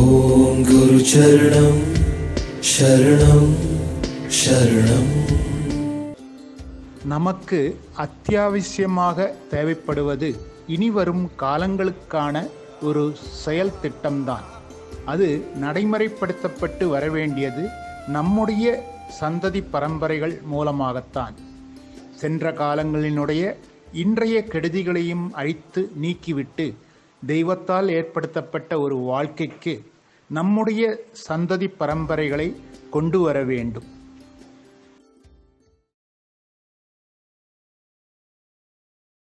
ஓம் குரு சரணம் சரணம் சரணம் நமக்கு அத்தியாவசியமாக தேவைப்படுவது இனிவரும் காலங்களுக்கான ஒரு செயல் திட்டம்தான் அது நடைமுறைப்படுத்தப்பட்டு வரவேண்டியது நம்முடைய சந்ததி பரம்பரைகள் மூலமாகத்தான் சென்ற காலங்களினுடைய இன்றைய கெடுதிகளையும் அழித்து நீக்கிவிட்டு தெய்வத்தால் ஏற்படுத்தப்பட்ட ஒரு வாழ்க்கைக்கு நம்முடைய சந்ததி பரம்பரைகளை கொண்டு வர வேண்டும்